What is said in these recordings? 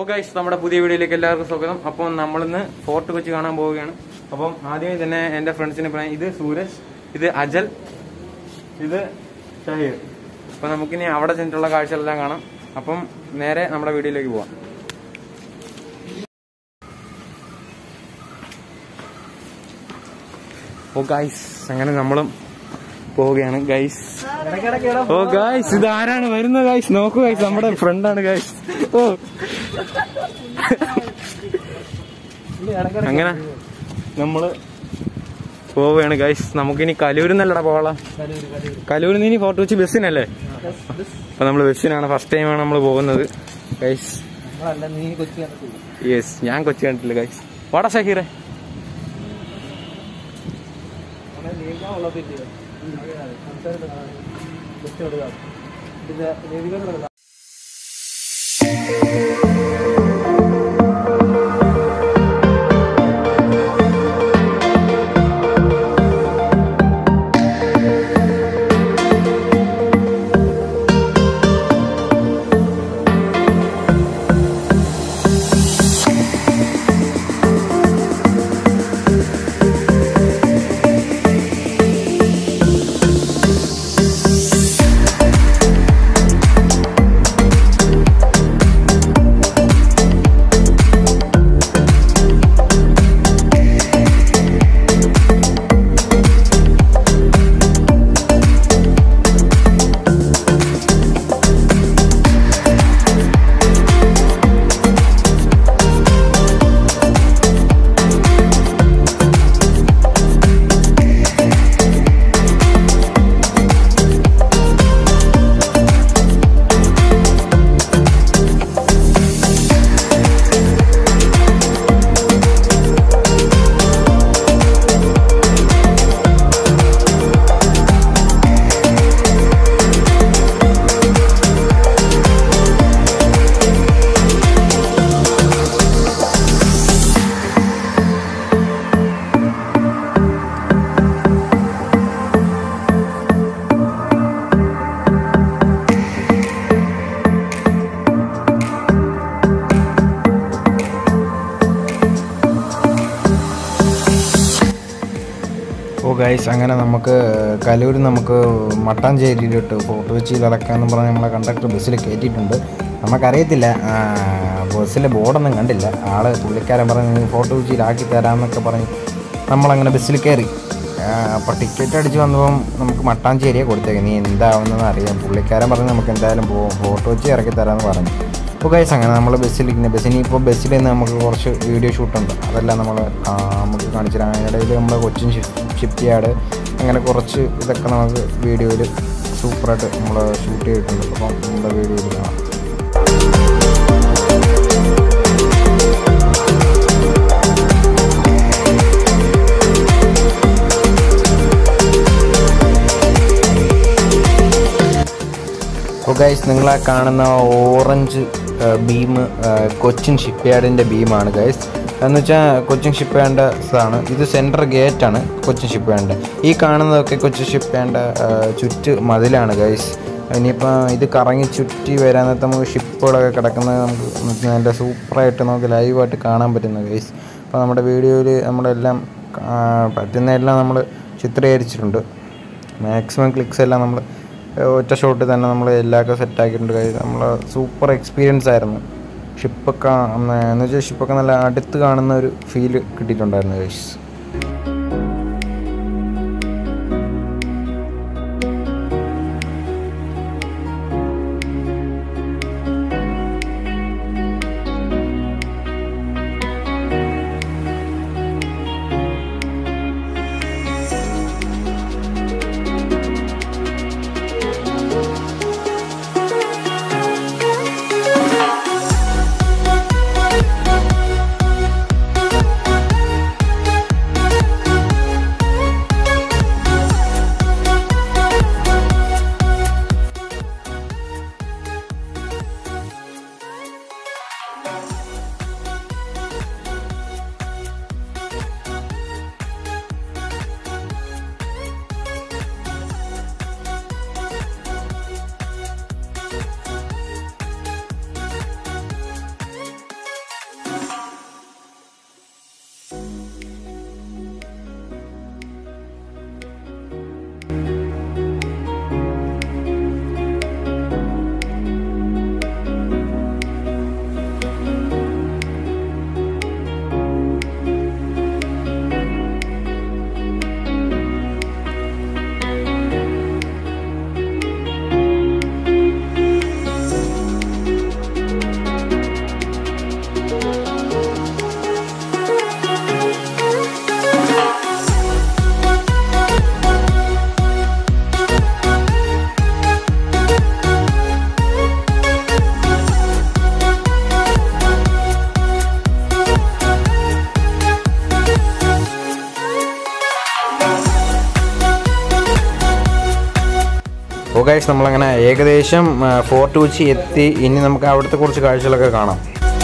ഓ guys നമ്മുടെ പുതിയ വീഡിയോയിലേക്ക് എല്ലാവർക്കും സ്വാഗതം അപ്പോൾ നമ്മളിന്ന് ഫോർട്ട് കൊച്ചി കാണാൻ പോവുകയാണ് അപ്പം ആദ്യമേ തന്നെ എൻ്റെ ഫ്രണ്ട്സിനെ പറയാം ഇത് സൂരജ് ഇത് അജൽ ഇത് ഷഹീർ അപ്പം നമുക്കിനി അവിടെ ചെന്നിട്ടുള്ള കാഴ്ചകളെല്ലാം കാണാം അപ്പം നേരെ നമ്മുടെ വീഡിയോയിലേക്ക് പോവാം ഓ ഗൈസ് അങ്ങനെ നമ്മളും പോവുകയാണ് ഗൈസ് ഓ ഗൈസ് ഇത് ആരാണ് വരുന്നത് ഗൈസ് നോക്കൂ ഗൈസ് നമ്മുടെ ഫ്രണ്ടാണ് ഗൈസ് ഓ അങ്ങനെ നമ്മള് പോവുകയാണ് ഗൈസ് നമുക്കിനി കലൂരിൽ നിന്നല്ലടാ പോകാം കലൂരിൽ നിന്ന് ഇനി ഫോർട്ട് കൊച്ചി ബസ്സിനല്ലേ അപ്പൊ നമ്മള് ബസ്സിനാണ് ഫസ്റ്റ് ടൈമാണ് നമ്മൾ പോകുന്നത് ഗൈസ് യെസ് ഞാൻ കൊച്ചി കണ്ടിട്ടില്ല ഗൈസ് വാടാ ഷഹീറെ ഓ ഗൈസ് അങ്ങനെ നമുക്ക് കലൂർ നമുക്ക് മട്ടാഞ്ചേരിയിലോട്ട് ഫോർട്ട് കൊച്ചിയിൽ ഇറക്കാമെന്ന് പറഞ്ഞ് നമ്മളെ കണ്ടക്ടർ ബസ്സിൽ കയറ്റിയിട്ടുണ്ട് നമുക്കറിയത്തില്ല ആ, ബസ്സിലെ ബോർഡൊന്നും കണ്ടില്ല ആള് പുള്ളിക്കാരൻ പറഞ്ഞ് ഫോർട്ട് കൊച്ചിയിലാക്കി തരാമെന്നൊക്കെ പറഞ്ഞ് നമ്മളങ്ങനെ ബസ്സിൽ കയറി അപ്പോൾ ടിക്കറ്റ് അടിച്ച് വന്നപ്പം നമുക്ക് മട്ടാഞ്ചേരിയെ കൊടുത്തേക്ക് നീ എന്താവുന്നതെന്ന് അറിയാം പുള്ളിക്കാരൻ പറഞ്ഞ് നമുക്ക് എന്തായാലും പോകും ഫോർട്ട് കൊച്ചി ഇറക്കി തരാമെന്ന് പറഞ്ഞു അപ്പോൾ ഗൈസ് അങ്ങനെ നമ്മൾ ബസ്സിലിരിക്കുന്ന ബസ്സിന് ഇപ്പോൾ ബസ്സിൽ നിന്ന് നമുക്ക് കുറച്ച് വീഡിയോ ഷൂട്ടുണ്ട് അതെല്ലാം നമ്മൾ നമുക്ക് കാണിച്ചു തരാം അതിനിടയിൽ നമ്മൾ കൊച്ചിൻ ഷിപ്പ് യാർഡ് അങ്ങനെ കുറച്ച് ഇതൊക്കെ നമുക്ക് വീഡിയോയിൽ സൂപ്പറായിട്ട് നമ്മൾ ഷൂട്ട് ചെയ്തിട്ടുണ്ട് അപ്പം നമ്മുടെ വീഡിയോയിൽ കാണാം അപ്പോൾ ഗൈസ് നിങ്ങൾ ആ കാണുന്ന ഓറഞ്ച് ബീം കൊച്ചിൻ ഷിപ്പ് യാർഡിൻ്റെ ബീമാണ് ഗൈസ് എന്ന് വെച്ചാൽ കൊച്ചിൻ ഷിപ്പ് യാർഡിൻ്റെ ഇതാണ് ഇത് സെൻട്രൽ ഗേറ്റ് ആണ് കൊച്ചിൻ ഷിപ്പ് യാർഡിൻ്റെ ഈ കാണുന്നതൊക്കെ കൊച്ചിൻ ഷിപ്പ് യാർഡിൻ്റെ ചുറ്റ് മതിലാണ് ഗൈസ് ഇനിയിപ്പോൾ ഇത് കറങ്ങി ചുറ്റി വരാൻ നേരത്തെ നമുക്ക് ഷിപ്പുകളൊക്കെ കിടക്കുന്നത് നമുക്ക് നല്ല സൂപ്പറായിട്ട് നമുക്ക് ലൈവായിട്ട് കാണാൻ പറ്റുന്ന ഗൈസ് അപ്പോൾ നമ്മുടെ വീഡിയോയിൽ നമ്മളെല്ലാം ആ, പറ്റുന്നതെല്ലാം നമ്മൾ ചിത്രീകരിച്ചിട്ടുണ്ട് മാക്സിമം ക്ലിക്സ് എല്ലാം നമ്മൾ ഒറ്റ ഷോട്ടിൽ തന്നെ നമ്മൾ എല്ലാമൊക്കെ സെറ്റാക്കിയിട്ടുണ്ട് കാര്യം നമ്മൾ സൂപ്പർ എക്സ്പീരിയൻസ് ആയിരുന്നു ഷിപ്പൊക്കെ എന്ന് വെച്ചാൽ ഷിപ്പൊക്കെ നല്ല അടുത്ത് കാണുന്ന ഒരു ഫീല് കിട്ടിയിട്ടുണ്ടായിരുന്നു ഗൈസ് അപ്പോൾ ഗൈസ് നമ്മളങ്ങനെ ഏകദേശം ആ, ഫോർട്ട് കൊച്ചി എത്തി ഇനി നമുക്ക് അവിടുത്തെ കുറച്ച് കാഴ്ചകളൊക്കെ കാണാം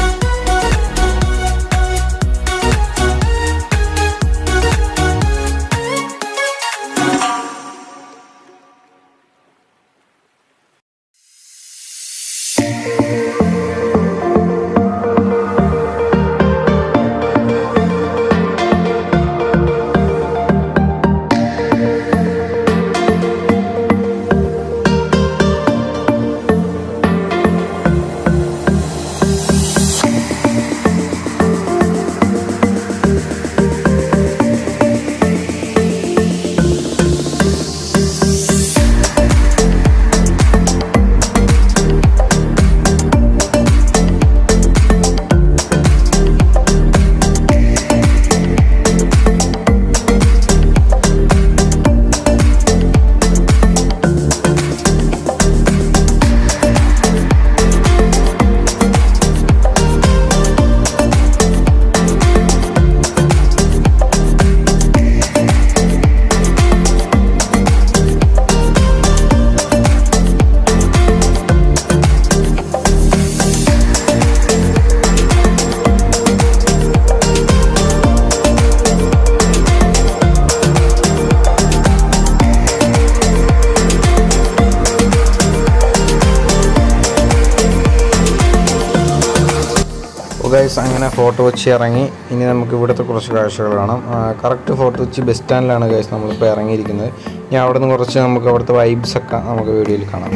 ഗൈസ് അങ്ങനെ ഫോർട്ട് കൊച്ചി ഇറങ്ങി ഇനി നമുക്ക് ഇവിടുത്തെ കുറച്ച് കാഴ്ചകൾ കാണാം കറക്റ്റ് ഫോർട്ട് കൊച്ചി ബസ് സ്റ്റാൻഡിലാണ് ഗൈസ് നമ്മളിപ്പോൾ ഇറങ്ങിയിരിക്കുന്നത് ഇനി അവിടെ നിന്ന് കുറച്ച് നമുക്ക് അവിടുത്തെ വൈബ്സ് ഒക്കെ നമുക്ക് വീഡിയോയിൽ കാണാം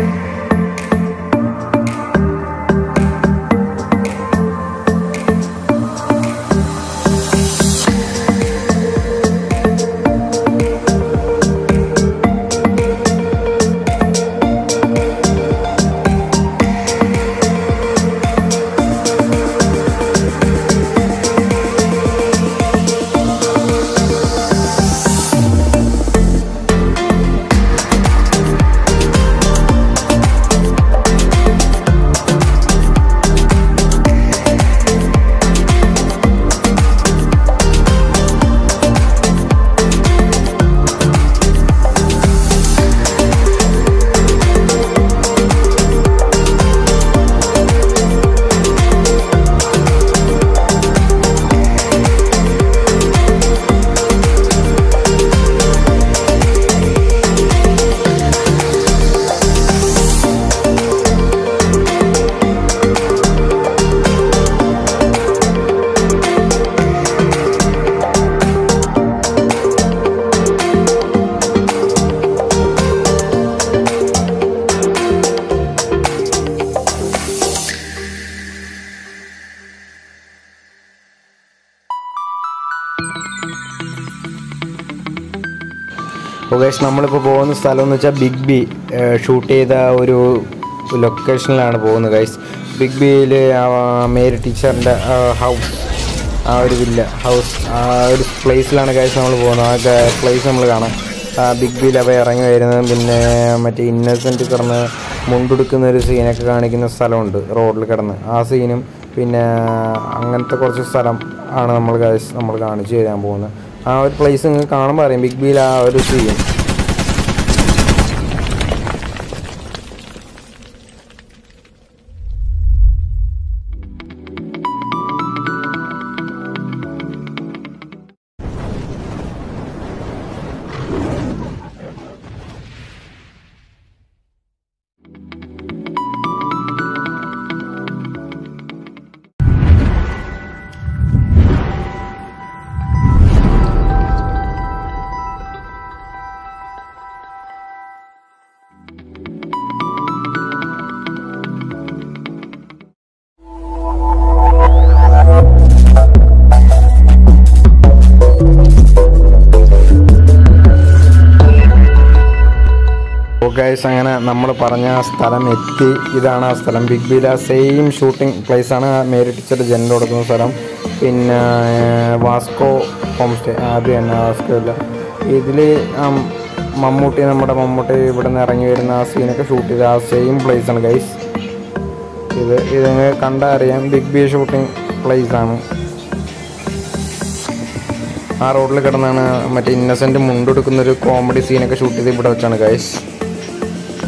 അപ്പോൾ ഗൈസ് നമ്മളിപ്പോൾ പോകുന്ന സ്ഥലം എന്ന് വെച്ചാൽ ബിഗ് ബി ഷൂട്ട് ചെയ്ത ഒരു ലൊക്കേഷനിലാണ് പോകുന്നത് ഗൈസ് ബിഗ് ബിയിൽ മേരി ടീച്ചറിൻ്റെ ഹൗസ് ആ ഒരു വില്ല ഹൗസ് ആ ഒരു പ്ലേസിലാണ് ഗൈസ് നമ്മൾ പോകുന്നത് ആ പ്ലേസ് നമ്മൾ കാണാം ആ ബിഗ് ബിയിൽ അവ ഇറങ്ങി വരുന്നതും പിന്നെ മറ്റേ ഇന്നസെൻറ്റ് കിടന്ന് മുണ്ടെടുക്കുന്ന ഒരു സീനൊക്കെ കാണിക്കുന്ന സ്ഥലമുണ്ട് റോഡിൽ കിടന്ന് ആ സീനും പിന്നെ അങ്ങനത്തെ കുറച്ച് സ്ഥലം ആണ് നമ്മൾ ഗൈസ് നമ്മൾ കാണിച്ചു തരാൻ പോകുന്നത് ആ ഒരു പ്ലേസ് നിങ്ങൾക്ക് കാണുമ്പോൾ അറിയാം ബിഗ് ബിയിൽ ആ ഒരു സീൻ ഗൈസ് അങ്ങനെ നമ്മൾ പറഞ്ഞ ആ സ്ഥലം എത്തി ഇതാണ് ആ സ്ഥലം ബിഗ് ബിയിലെ സെയിം ഷൂട്ടിംഗ് പ്ലേസ് ആണ് മേരി ടീച്ചർ ജനൽ കൊടുക്കുന്ന സ്ഥലം പിന്നെ ഏർ, വാസ്കോ ഹോം സ്റ്റേ അത് തന്നെ വാസ്കോ ഇല്ല ഇതിൽ മമ്മൂട്ടി നമ്മുടെ മമ്മൂട്ടി ഇവിടെ നിന്ന് ഇറങ്ങി വരുന്ന ആ സീനൊക്കെ ഷൂട്ട് ചെയ്ത ആ സെയിം പ്ലേസ് ആണ് ഗൈസ് ഇത് ഇത് കണ്ടാൽ അറിയാം ബിഗ് ബി ഷൂട്ടിംഗ് പ്ലേസ് ആണ് ആ റോഡിൽ കിടന്നാണ് മറ്റേ ഇന്നസെന്റ് മുണ്ടെടുക്കുന്ന ഒരു കോമഡി സീനൊക്കെ ഷൂട്ട് ചെയ്ത് ഇവിടെ വെച്ചാണ് ഗൈസ്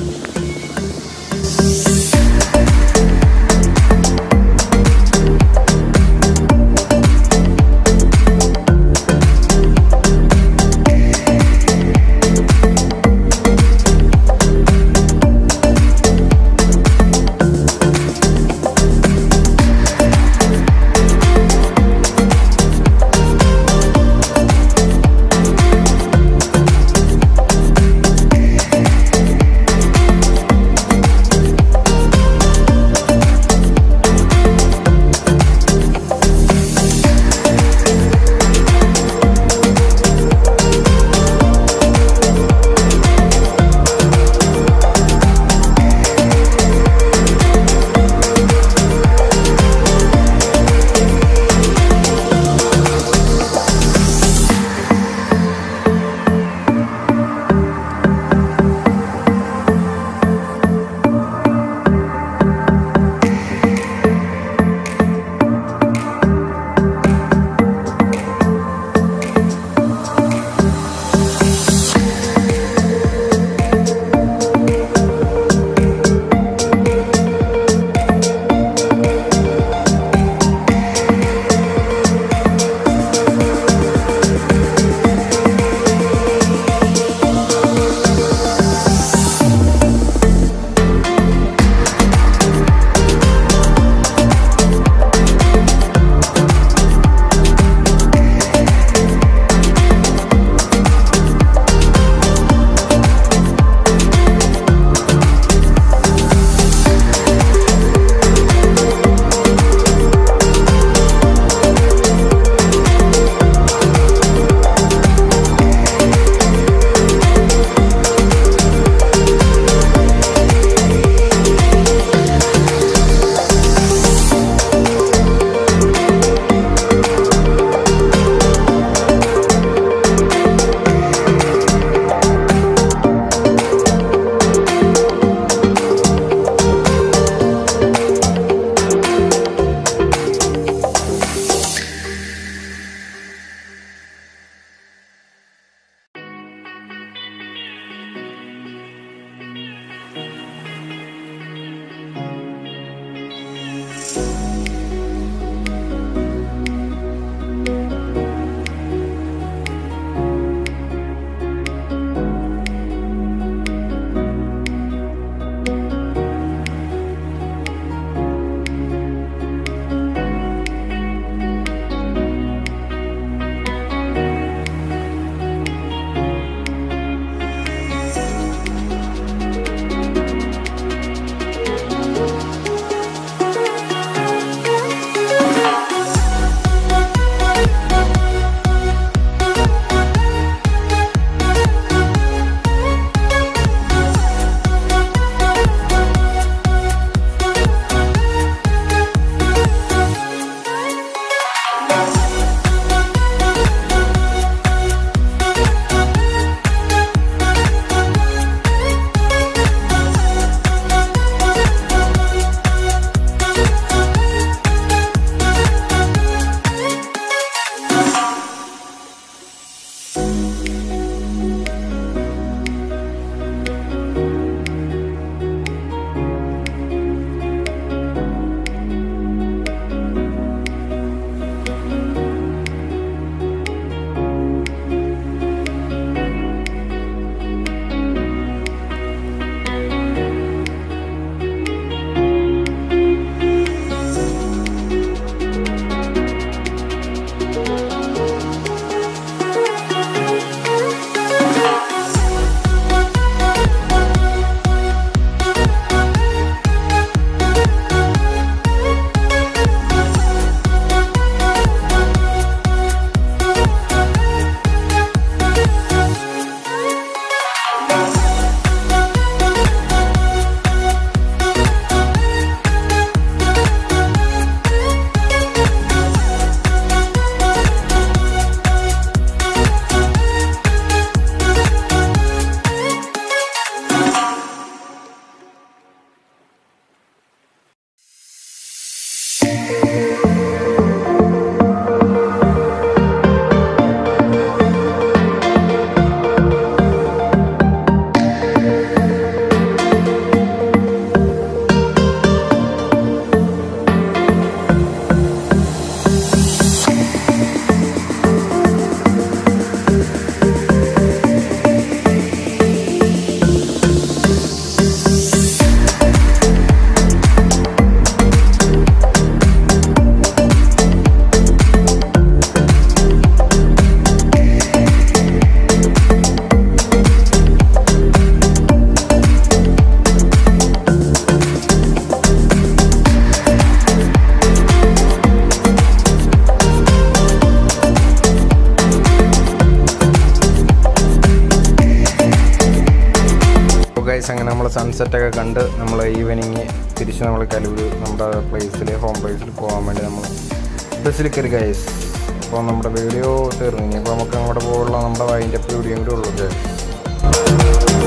സൺസെറ്റൊക്കെ കണ്ട് നമ്മൾ ഈവനിങ് തിരിച്ച് നമ്മൾ കലൂർ നമ്മുടെ പ്ലേസിൽ ഹോം പ്ലേസിൽ പോകാൻ വേണ്ടി നമ്മൾ ബസ്സിൽ കയറി ഗൈസ് അപ്പോൾ നമ്മുടെ വീഡിയോ തീർന്നു ഇനിയിപ്പോൾ നമുക്ക് അങ്ങോട്ട് പോകാനുള്ള നമ്മുടെ വൈൻ്റെ വീഡിയോ കൂടി ഉള്ളൂ ഗൈസ്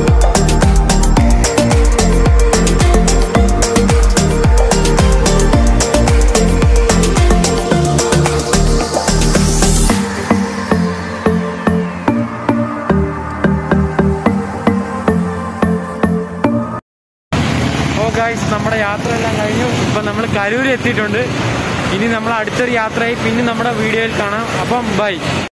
ഓ ഗായ്സ് നമ്മുടെ യാത്രയെല്ലാം കഴിഞ്ഞു ഇപ്പം നമ്മൾ കരൂർ എത്തിയിട്ടുണ്ട് ഇനി നമ്മൾ അടുത്തൊരു യാത്രയായി പിന്നെ നമ്മുടെ വീഡിയോയിൽ കാണാം അപ്പം ബൈ